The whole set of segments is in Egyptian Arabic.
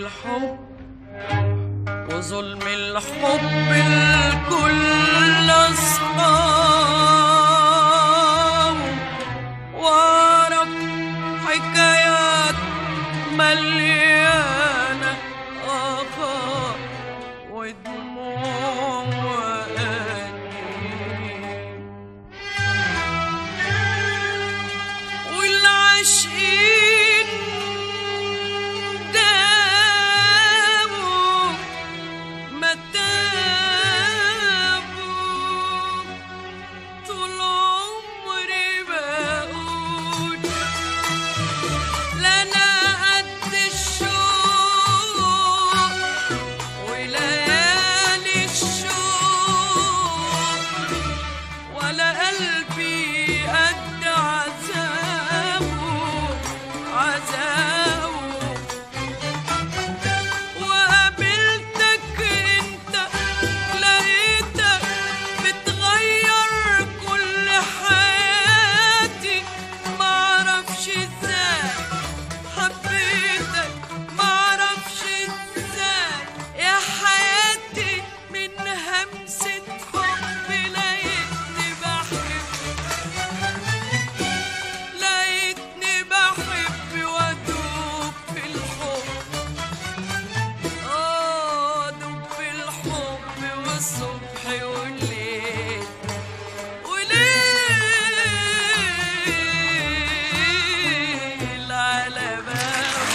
الحب وظلم الحب الكل أصحاب وأعرف حكايات مليانة آخر ودموع وأنين والعاشقين داموا ما تابوا طول عمري بقول لا انا قد الشوق وليالي الشوق ولا قلبي قد عذابه عذابه وقابلتك انت لقيتك بتغير كل حياتي معرفش ازاي حبيتك معرفش ازاي يا حياتي من همسة حب لقيتني بحب لقيتني بحب وادوب في الحب اه ادوب في الحب والصبح والليل وليل على بابه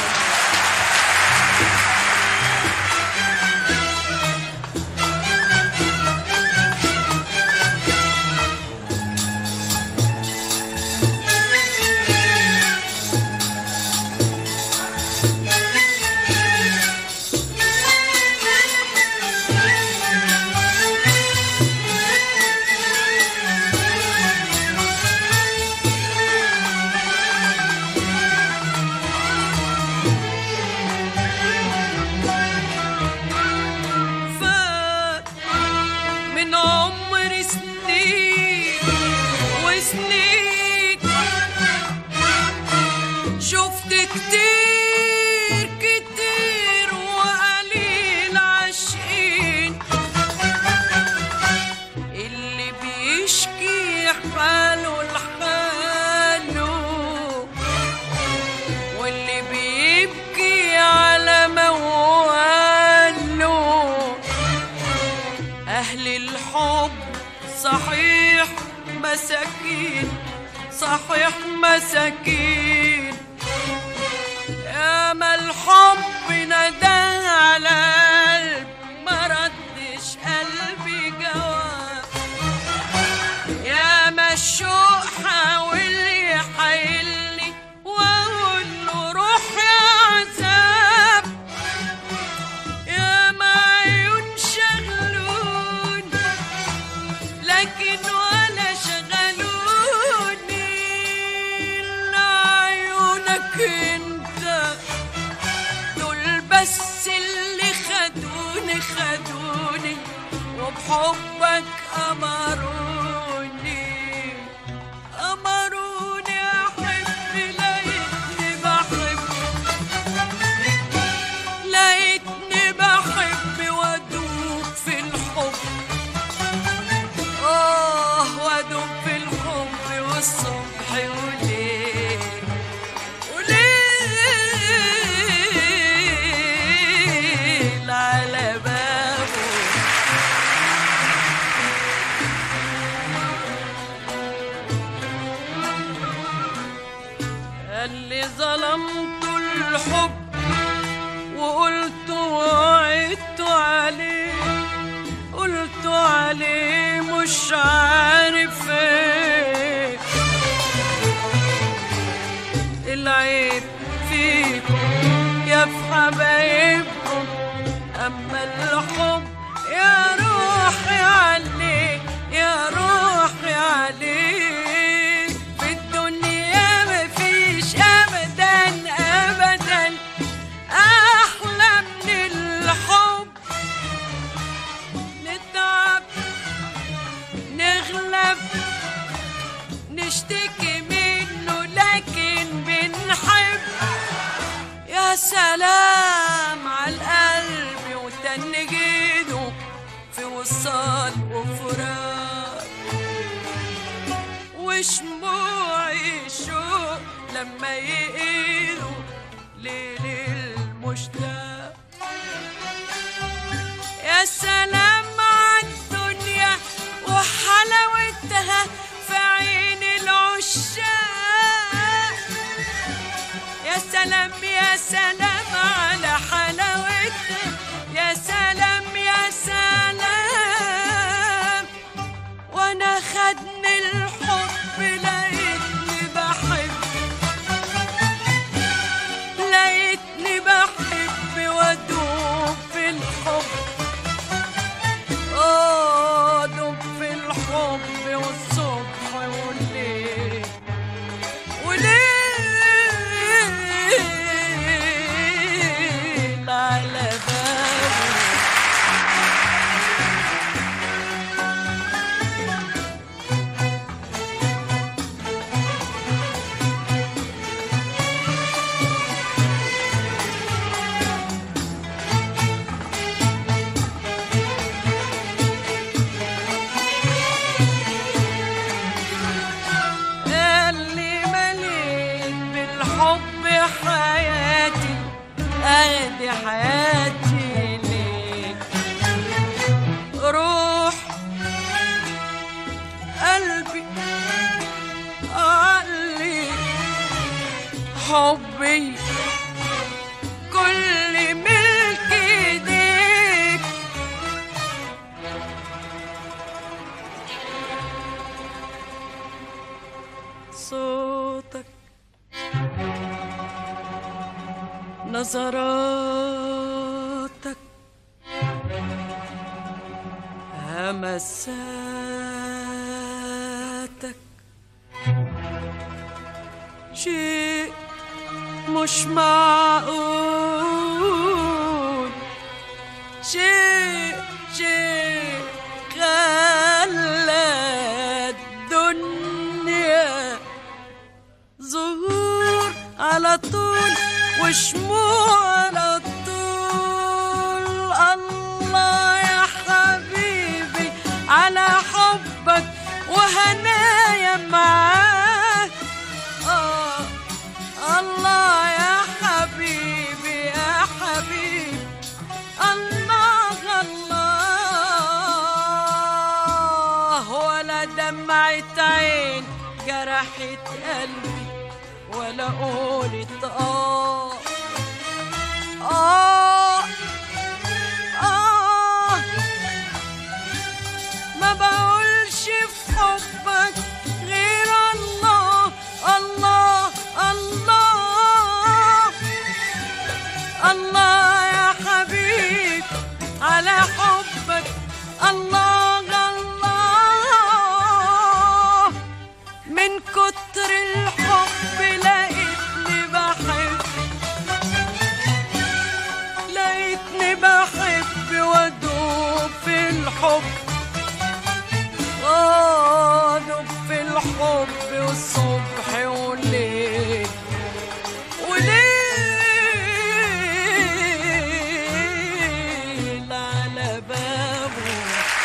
فات من عمر سنين وسنين شفت كتير كتير وقليل عاشقين اللي بيشكي حاله لحاله واللي بيبكي على مواله أهل الحب صحيح مساكين صحيح مساكين يا ما الحب ندى على قلب ما ردش قلبي جواب يا ما الشوق حاول يحايلني واقول له روح يا عذاب يا ما عيون شغلوني لكن ولا شغلوني إلا عيونك انت دول بس اللي خدوني خدوني وبحبك أمروني أمروني أحب لقيتني بحب لقيتني بحب وأدوب في الحب آه وأدوب في الحب والصبح وليل وليل على بابه اللي ظلمت الحب وقلت وعدت عليه قلت عليه مش عارف ايه العيب فيكم يا في حبايبكم اما الحب يا روحي عليه يا روحي عليه في الدنيا مفيش ابدا ابدا احلى من الحب نتعب نغلب نشتكي منه لكن بنحب يا سلام لما يقيلوا ليل المشتاق يا سلام عالدنيا وحلاوتها في عين العشاق يا سلام يا سلام على حلاوتها يا سلام يا سلام وانا خدني الحب لقيتني بحب لقيتني بحب وادوب في الحب اه دوب في الحب والصبح والليل وليل على بابي اللي مليت بالحب حياتي ادي حياتي ليك روح قلبي عقلي حبي كل ملكي ليك صوتك نظراتك همساتك شيء مش معقول شيء شيء خلى الدنيا ظهور على طول وشموع على طول الله يا حبيبي على حبك وهنايا معاك آه الله يا حبيبي يا حبيبي الله الله ولا دمعة عين جرحت قلبي ولا قولت آه آه آه ما بقولش في حبك غير الله الله الله الله يا حبيب على حبك الله الله من كتر الحب لقيتني بحب لقيتني بحب وادوب في الحب ادوب في الحب والصبح والليل وليل على بابه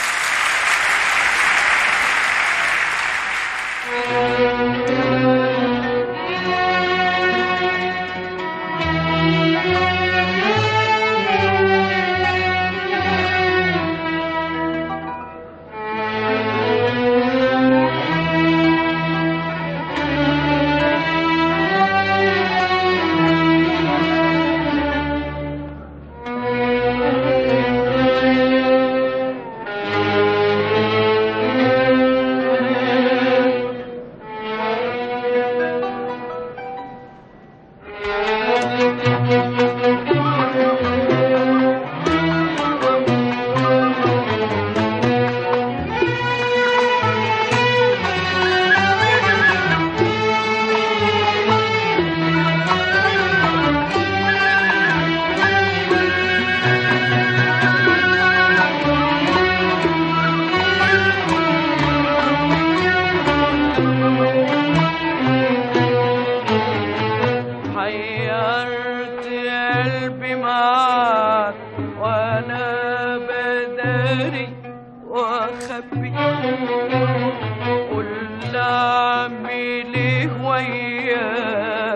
حيرت قلبي معاك وانا بداري واخبي قول اعمل ايه وياك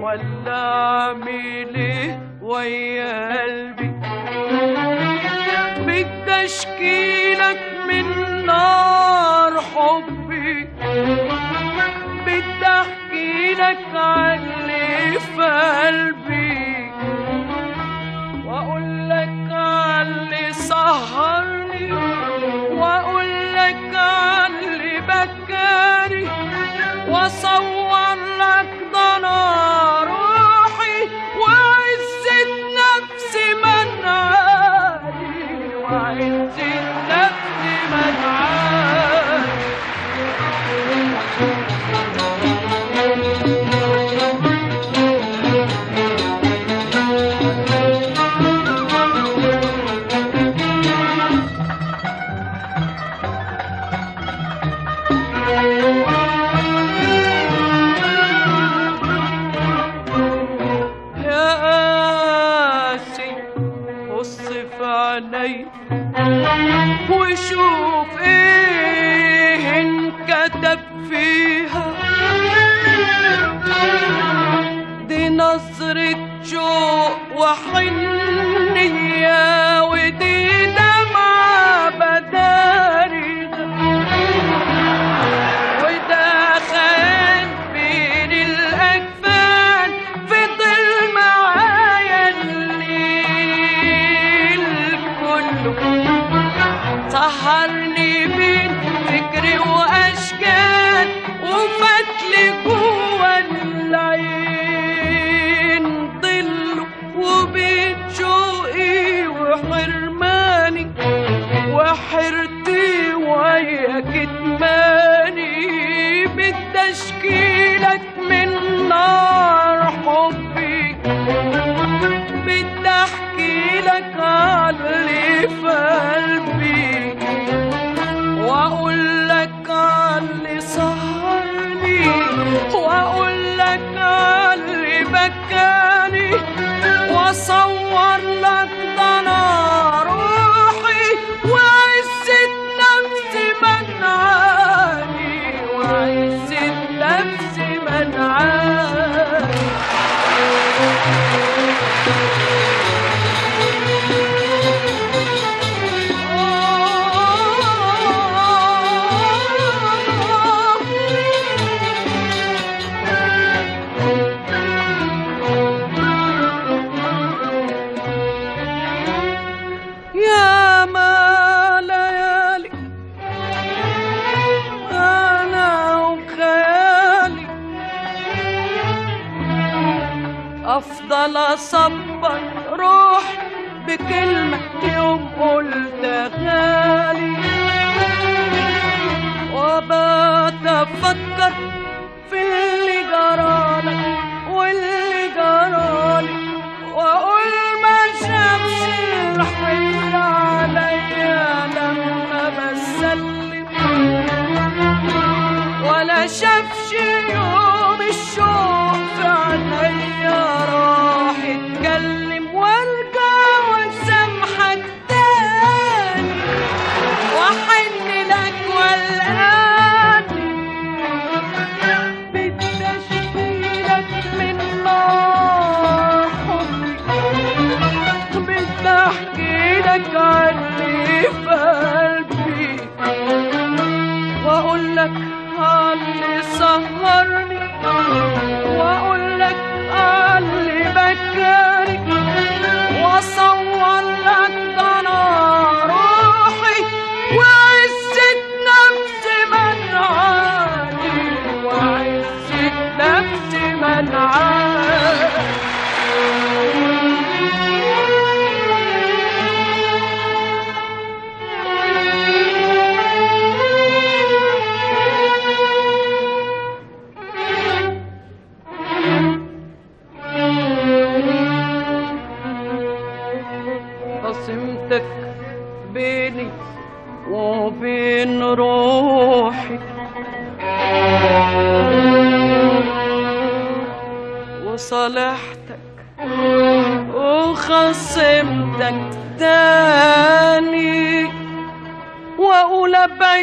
ولا اعمل ايه ويا قلبي بدي اشكيلك من نار حبي بدي احكي لك عن اللي في قلبي واقول لك عن اللي سهرني واقول لك عن اللي بكاني واصور لك ضنا روحي وعزة نفسي منعاني وعزة نفسي منعاني يا قاسي بص في عيني وشوف ايه انكتب فيها دي نظرة شوق وحنية ودي دمعة بداري وده خان بين الأجفان فضل معايا الليل كله سهرني بين فكري وأشكال وفتلي جوا العين ضله وبين شوقي وحرماني وحرتي ويا كتماني بدي اشكيلك من نار حبي بدي احكي لك عن اللي في قلبي واقول لك عن اللي سهرني واقول لك عن اللي بكاني واصور لك ضنا روحي وعزة نفسي منعاني وعزة نفسي منعاني يا ما ليالي أنا وخيالي أفضل أصبر روح بكلمة يوم قلت غالي وبات أفكر في اللي جرالك واللي جرالي وأقول ما شافش الحيل عليا لما بسلم ولا شافش يوم الشوق في عينيا راح اتكلم وارجع واسامحك تاني واحن لك والاني بدي اشكيلك من نار حبي بدي احكي لك عن اللي في قلبي واقول لك عن اللي سهرني واقول لك عن اللي بكاني واصور لك ضنا روحي وعزة نفسي منعاني وعزة نفسي منعاني قسمتك بيني وبين روحي وصالحتك وخصمتك تاني واقول ابعد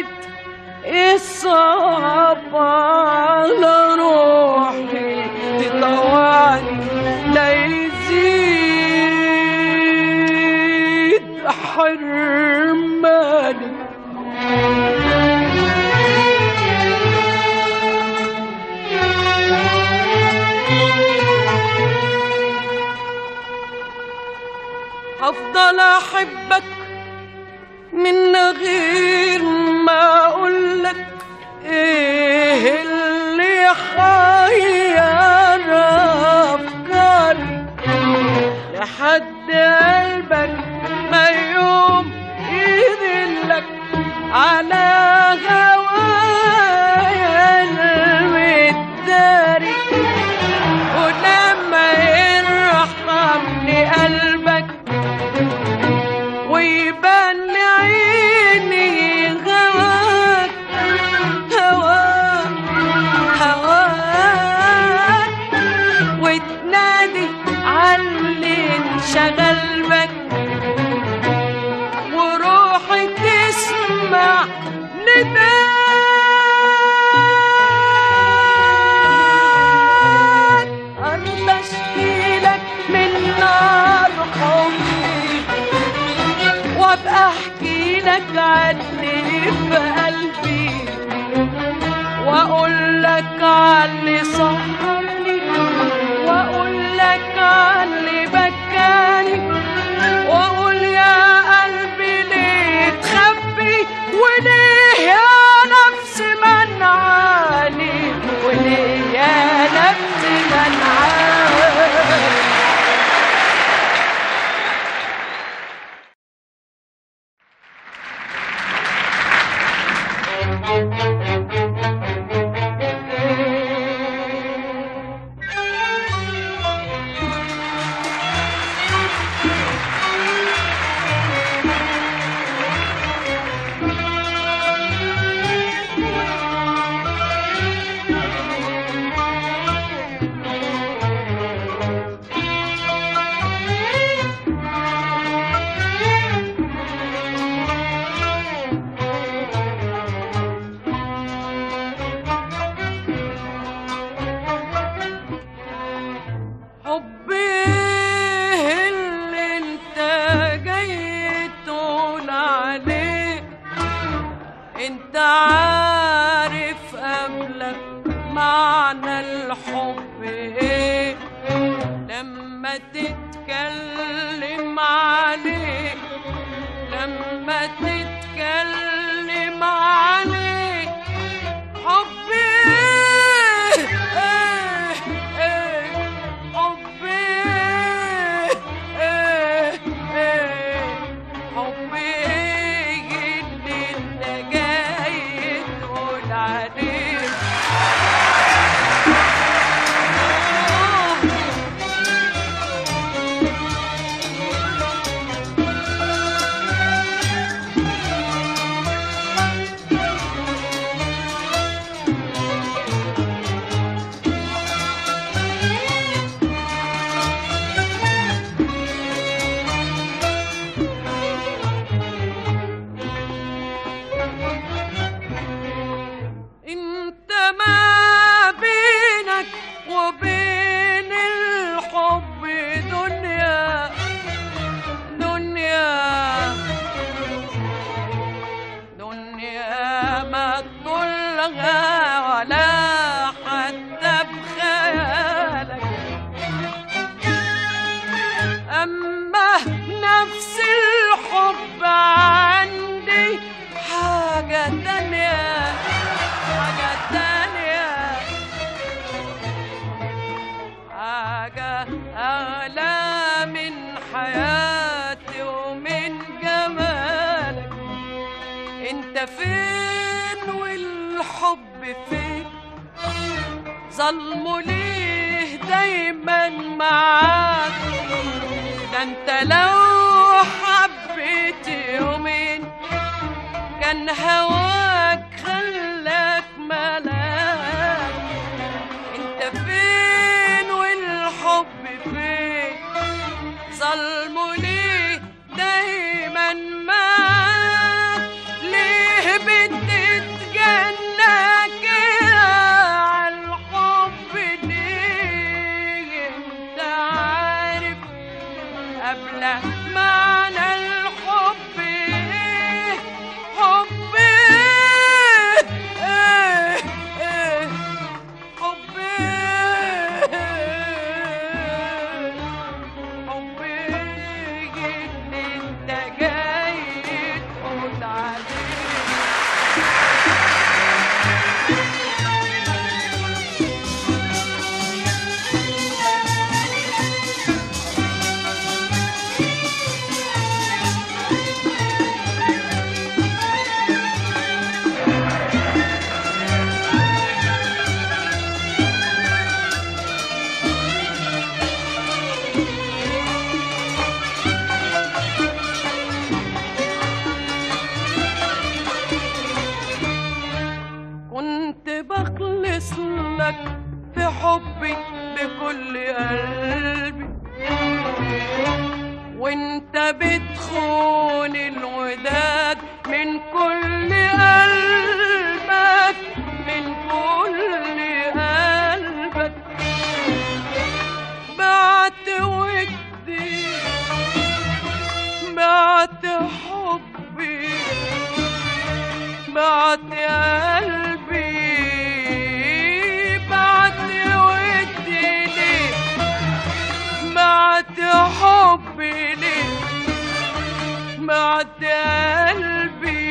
الصعب على روحي تطوعني افضل احبك من غير ما اقولك ايه اللي حير افكاري لحد قلبك ما يوم يدلك على هوايا المداري ولما يرحمني قلبك ويبان لعيني هواك هواك هواك وتنادي عاللي انشغل بك وروحي تسمع نداك أرضى أشكيلك من نار حبي وابقى احكي لك عني في قلبي واقول لك عني صحرني واقول لك عني بكاني واقول يا قلبي ليه تخبي وليه يا نفسي منعاني وليه يا نفسي منعاني حبي اللي انت جاي تقول عليه انت عارف قبلك معنى الحب ايه لما تتكلم عليه لما تتكلم عليه حبي ايه ايه حبي ايه ايه حبي اللي انت جاي تقول عليه انت ما بينك وبين الحب دنيا دنيا دنيا ما تطلها ولا حتى بخيالك أما نفس الحب عندي حاجة تانية حاجة تانية حاجة أغلى من حياتي ومن جمالك انت فين والحب فين ظلمه ليه دايما معاك ده انت لو حبيت يومين كان هواك خلاك ملاك انت فين والحب فين ظلمه ليه دايما معاك ليه بتتجنى كده عالحب ليه انت عارف قبل معنى الحب ايه حب ايه ايه ايه حب ايه حب ايه كل قلبي وانت بتخون الوداد من كل قلبك من كل قلبك بعت ودي بعت حبي بعت قلبي بعت ودي ليه بعت حبي ليه بعت قلبي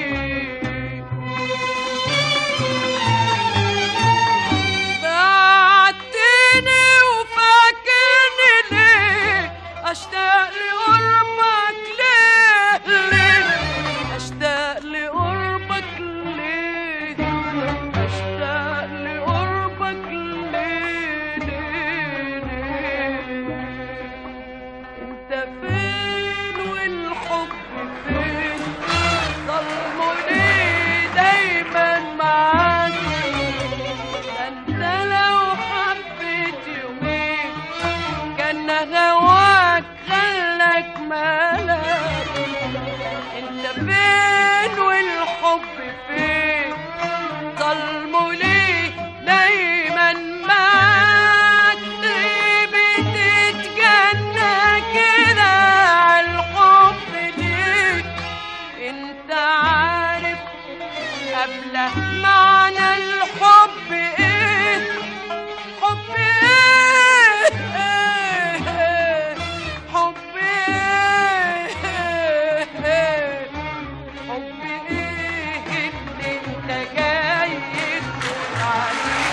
بعتني وفاكرني ليه اشتاق لقربك ليه ليه اشتاق لقربك ليه اشتاق لقربك ليه ليه ليه انت فين والحب فين ظلموا ليه دايما معاك ده انت لو حبيت يومين كان هواك خلك مالك انت فين والحب فين ظلموا ليه دايما معاك ليه بتتجنى كده عالحب ليه انت عارف قبل معنى الحب ايه حب ايه إيه، حب ايه إيه، حب ايه اللي انت جاي تقول عليه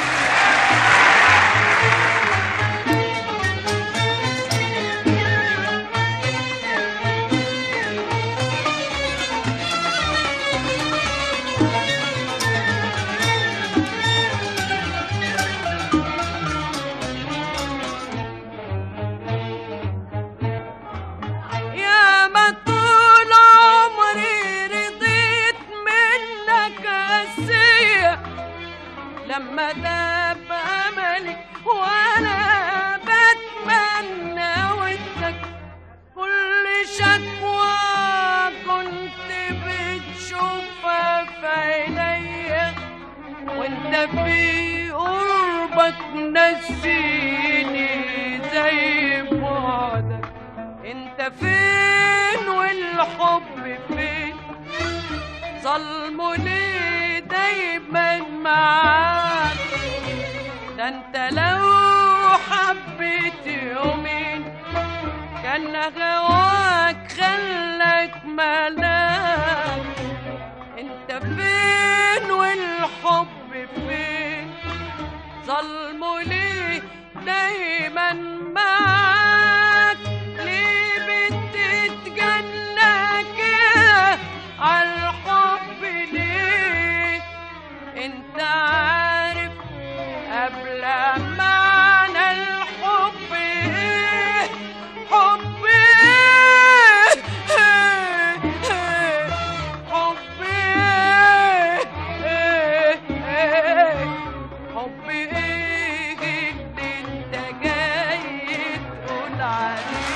يا ما طول عمري رضيت منك قاسية لما داب أملي وأنا بتمنى ودك كل شكوى كنت بتشوفها في عينيا وانت في قربك نسيني زي بعدك انت فين والحب فين ظلموا ليه دايما معاك ده انت لو حبيت يومين كان هواك خلك ملاك انت فين والحب فين ظلموا ليه دايما معاك ليه بتتجنى كده عالحب ليه انت عارف قبل معنى الحب ايه حب ايه إيه، إيه، حب ايه إيه، إيه، حب ايه اللي انت جاي تقول عليه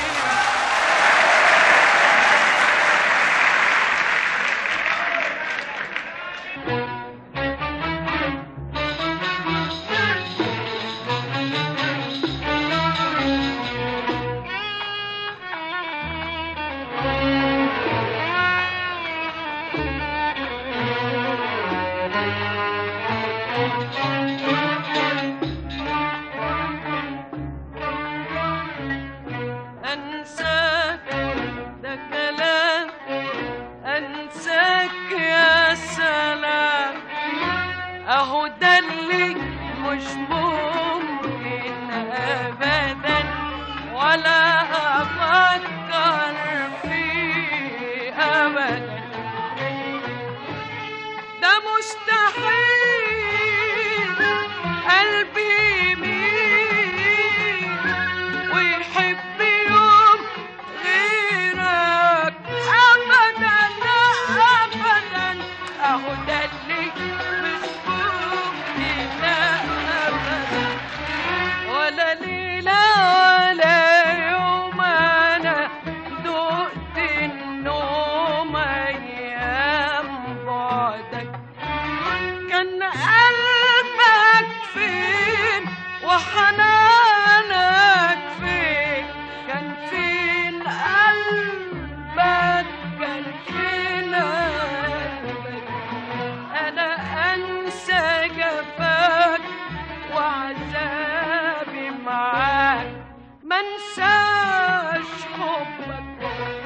منساش حبك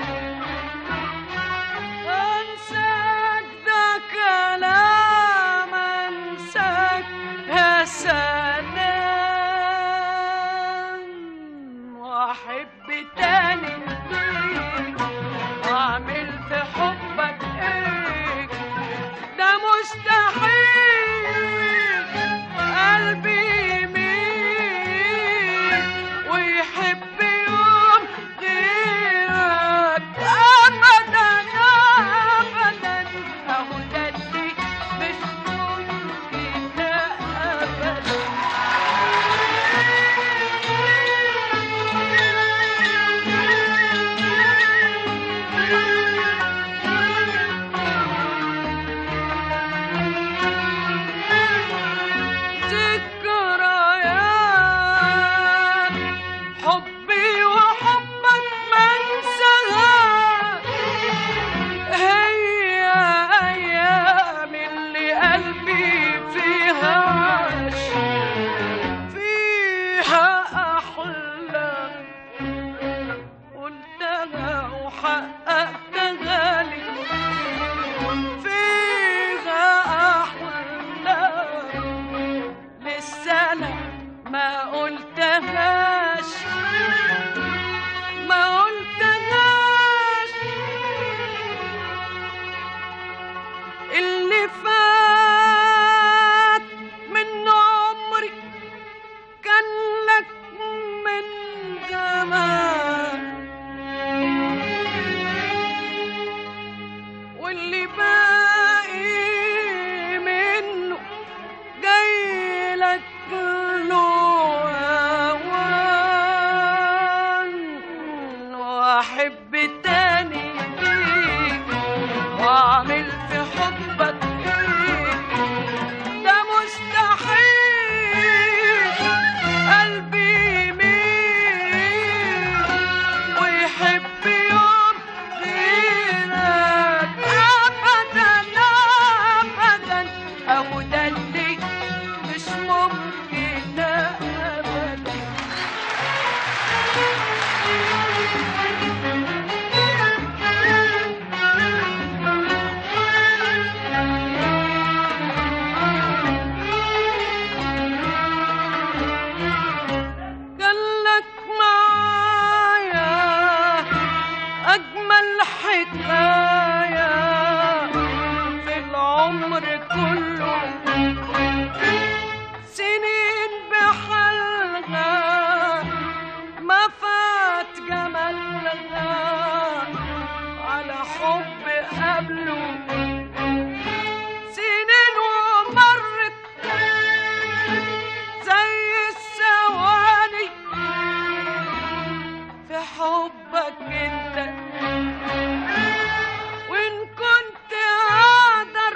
انساك ده كلام انساك يا سلام واحب تاني ليك واعمل في حبك ايه ده مستحيل قلبي يميل ويحب يوم غيرك ابدا ابدا اهو ده اللي مش ممكن ابدا ذكريات حبي وحبك ما انساها هي ايام اللي قلبي فيها عاش فيها احلام قلتها وحققتها لي فيها احلام لسه انا ما قلتهاش ما قلتهاش اللي فات من عمري كان لك من زمان واللي باقي منه جاي لك له أوان واحب تاني ليك واعمل في حبك ايه ده مستحيل قلبي يميل ويحب يوم غيرك ابدا ابدا اهو ده اللي مش ممكن ابدا قالك معايا أجمل حكاية في العمر كله سنين بحالها ما فات جمالها على حب قبله سنين ومرت زي الثواني في حبك انت وان كنت اقدر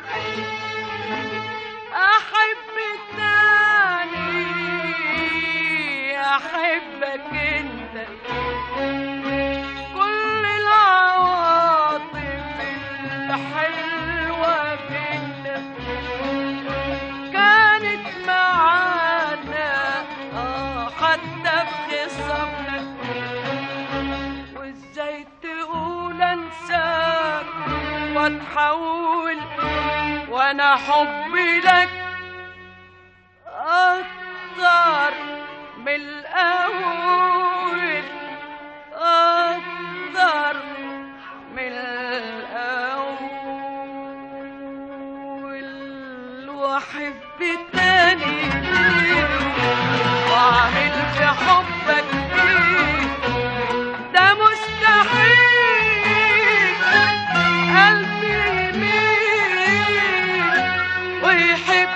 احب تاني احبك انت كل العواطف الحلوة فينا كانت معانا اه حتى في خصامنا وازاي تقول انساك واتحول وانا حبي لك اكتر من الاول اكتر من الاول واحب تاني واعمل في حبك ايه ده مستحيل قلبي يميل ويحب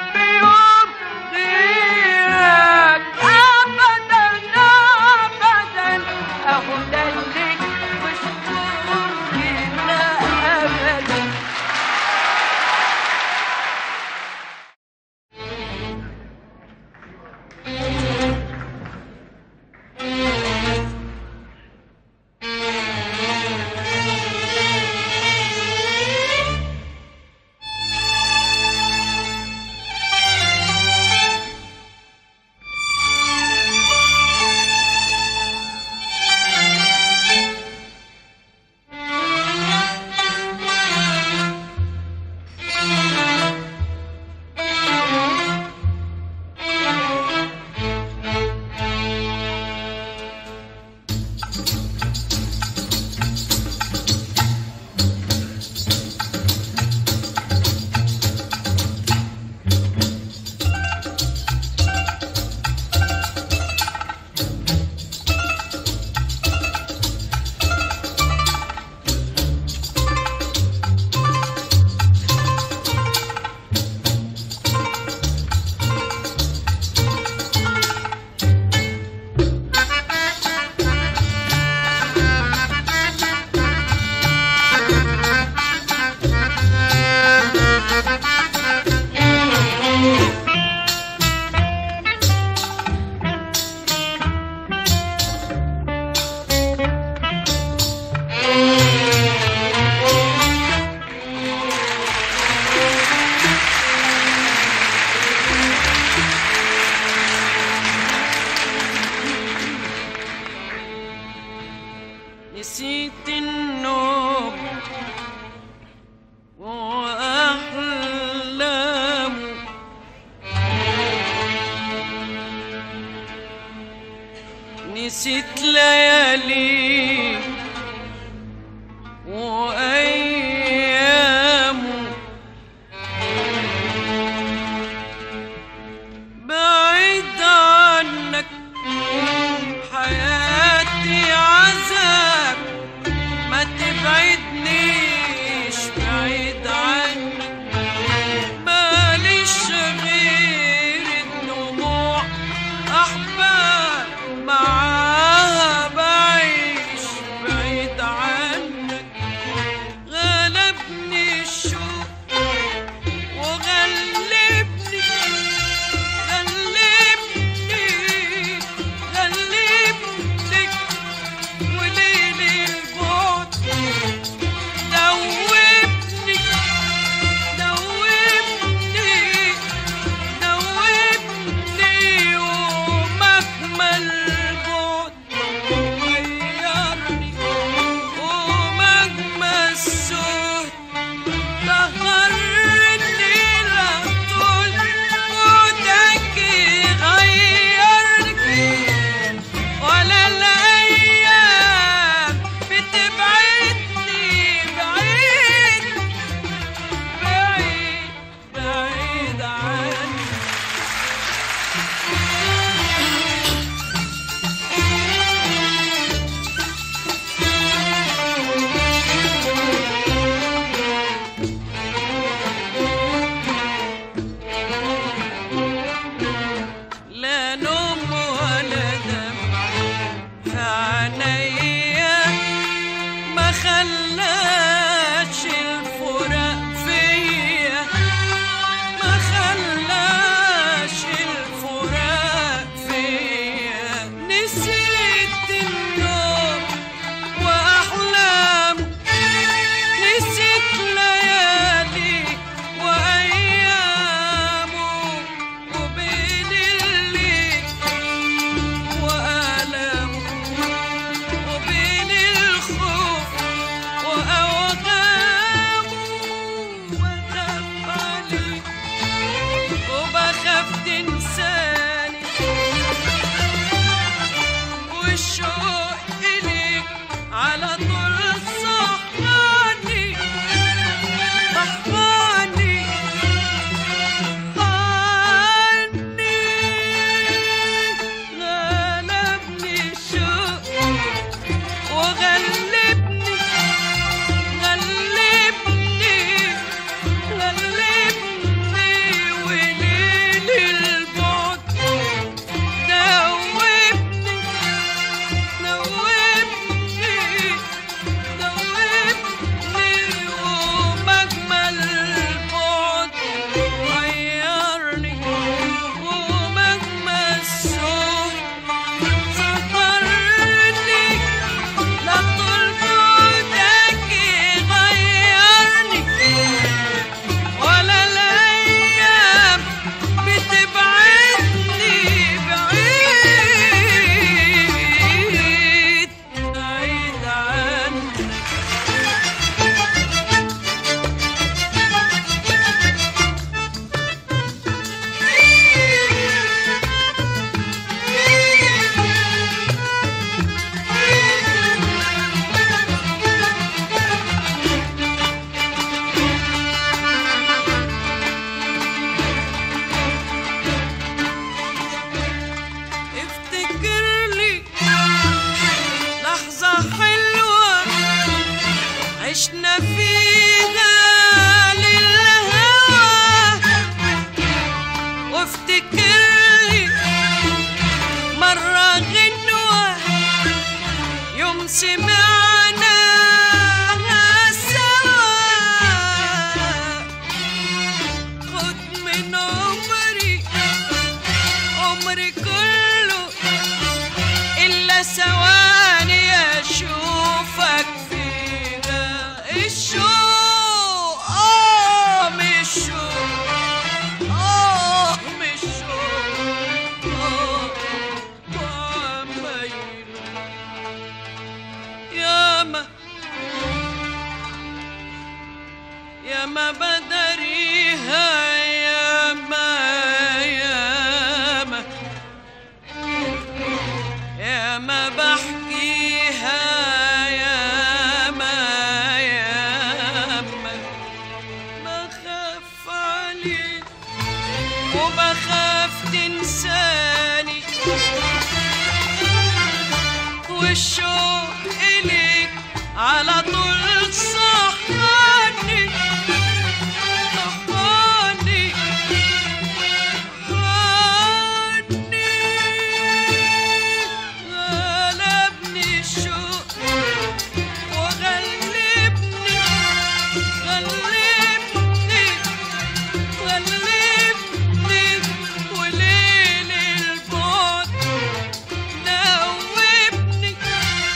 نسيت النوم وأحلامه نسيت ليالي وأيامه بعيد عنك حياتي عذاب ما تبعدنيش بعيد عنك ماليش غير الدموع أحباب معاها بعيش بعيد عنك غلبني الشوق وغلبني غلبني غلبني وليل البعد دوبني دوبني دوبني ومهما البعد غيرني ومهما السهد سهرني لطول موتك غيرني ولا الأيام بتبعدني بعيد بعيد بعيد عني لا نوم ولا دمع في عينيا ما خلاش الفراق فيا ما خلاش الفراق فيا نسيت النوم وأحلام نسيت ليالي وأيامه وبين الليل وآلامه وبين الخوف وأوهامه وأخاف عليك وبخاف تنساني والشوق إليك على طول صحاني صحاني عني غلبني الشوق وغلبني غلبني غلبني وليل البعد دوبني دوبني دوبني ومجمل البعد غيرني ومجمل السوق سهرني لطول موتك غيرني ولا الأيام بتبعدني بعيد بعيد عنك افتكر لي لحظة حلوة عشنا فيها للهوى وافتكر لي مرة غنوة يوم سمعنا سوا خد من عمري عمري كله إلا ثواني أشوفك فيها الشوق آه مش شوق آه مش شوق آه وعمايله ياما ياما بدريها ياما ياما ياما بحكيها ياما ياما بخاف عليك وبخاف تنساني والشوق إليك على طول صحاني صحاني صحاني غلبني الشوق وغلبني غلبني غلبني وليل البعد دوبني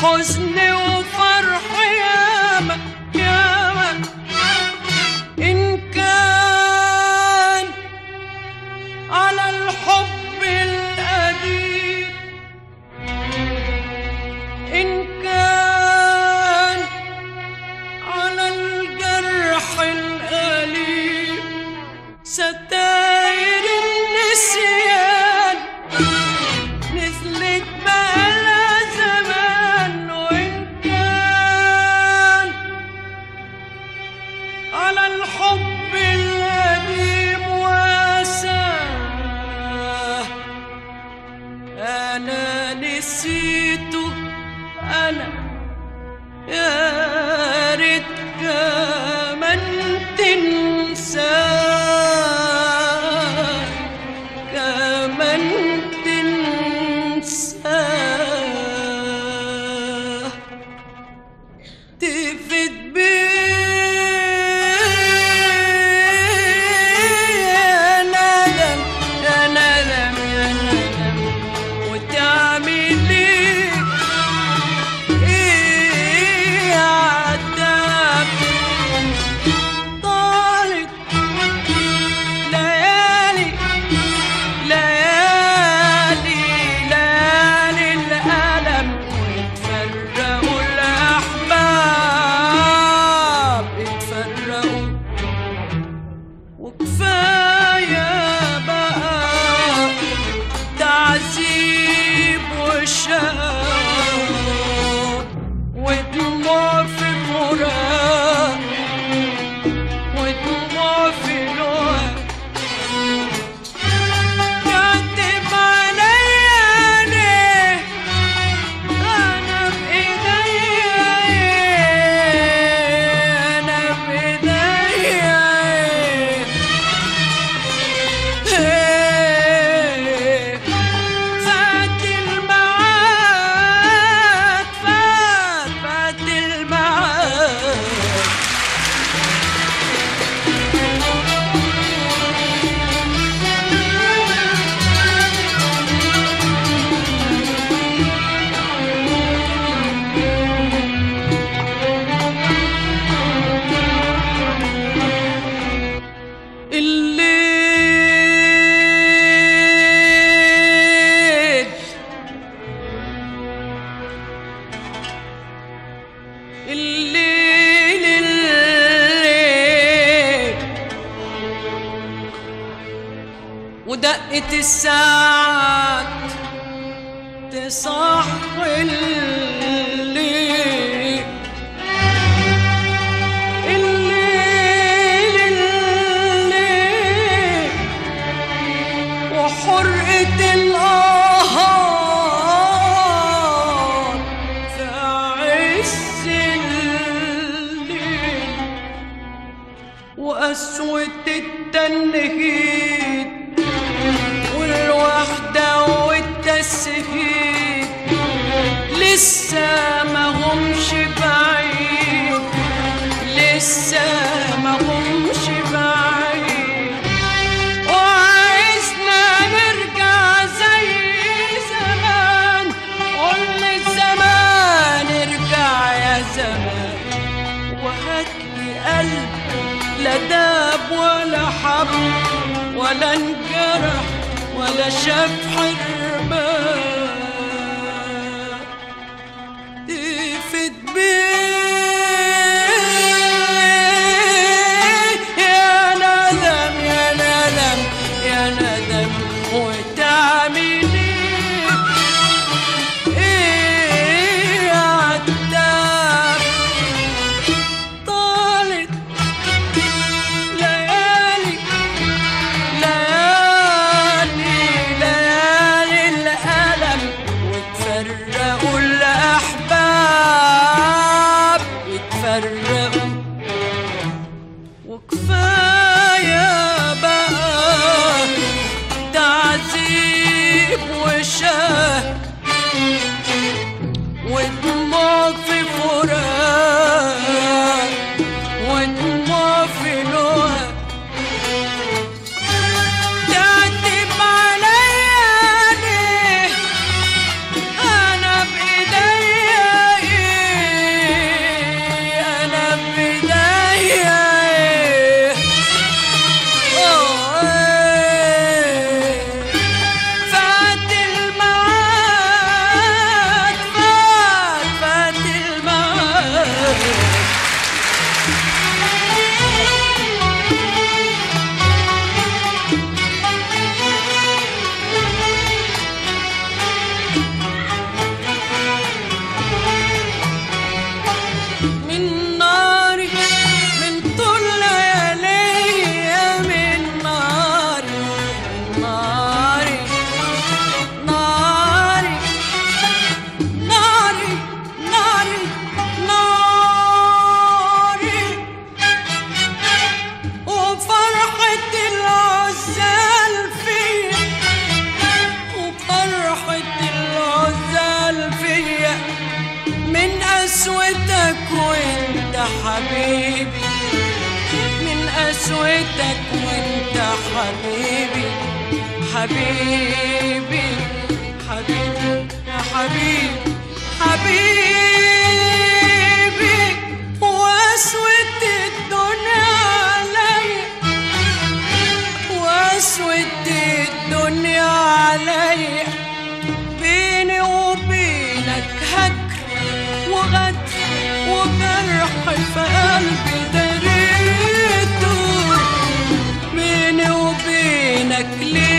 حزن وفرح ياما ياما إن كان على الحب القديم إن كان على الجرح الأليم ستاير النسيان نزلت بقالها زمان وإن كان على الحب القديم واساه أنا نسيته أنا يا ريت كمان تنساه كمان تنساه تفت بيه يا ندم يا ندم يا ندم وتعمل ايه ايه يا عتاب طالت ليالي ليالي ليالي الألم واتفرقوا الأحباب اتفرقوا وكفاية بقى تعذيب وشاق ودموع في فراق ودموع في لوع كاتب عليا ليه أنا بإيديا إيه أنا بإيديا إيه فات الميعاد فات فات الميعاد الليل الليل الليل ودقت الساعات تصحي الليل الليل الليل وحرقة القهار في عز الليل وقسوة التنهيد والوحدة والتسهيد لسه ما همش بعيد لسه ما همش بعيد وعايزنا نرجع زي زمان قول الزمان ارجع يا زمان وهاتلي قلب لا داب ولا حب ولا انجرح ولا شاف حرمان تفت بيه يا ندم يا ندم يا ندم وتعمل ايه ايه يا عتاب طالت ليالي ليالي ليالي الألم وتفرقوا الأحباب حبيبي من قسوتك وانت حبيبي حبيبي حبيبي يا حبيبي حبيبي واسود الدنيا عليا واسود الدنيا عليا بيني وبينك هجر وغدر وجرح في قلبي دريته بيني وبينك ليه